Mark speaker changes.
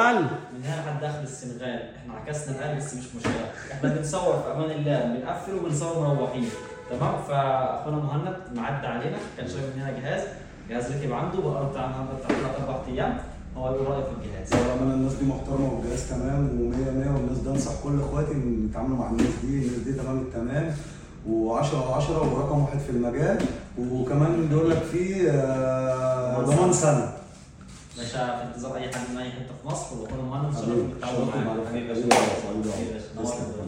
Speaker 1: السنغال
Speaker 2: من هنا لحد اخر السنغال احنا عكسنا الان بس مش مشكله احنا بنصور في امان الله بنقفل وبنصور مروحين تمام فاخونا مهند معدى علينا كان شايف مننا جهاز جهاز ركب عنده بقى بتاع النهارده بتاع ثلاث اربع ايام هو يقول رايه في الجهاز
Speaker 3: بامانه الناس دي محترمه والجهاز تمام و100 100 والناس ده انصح كل اخواتي ان يتعاملوا مع الناس دي الناس دي تمام التمام و10 10 ورقم واحد في المجال وكمان بيقول لك فيه آه، ضمان سنه
Speaker 2: باشا في انتظار اي حد من اي حته في مصر واخونا مهند
Speaker 3: حبيبي،
Speaker 2: شرف بالتعاون
Speaker 3: شرف
Speaker 2: معانا
Speaker 3: معاك.
Speaker 2: حبيبي يا
Speaker 3: حبيبي
Speaker 2: باشا
Speaker 3: يا باشا، حبيبي يا
Speaker 2: حبيبي يا
Speaker 3: باشا.
Speaker 2: باشا. نورت
Speaker 3: تسلم.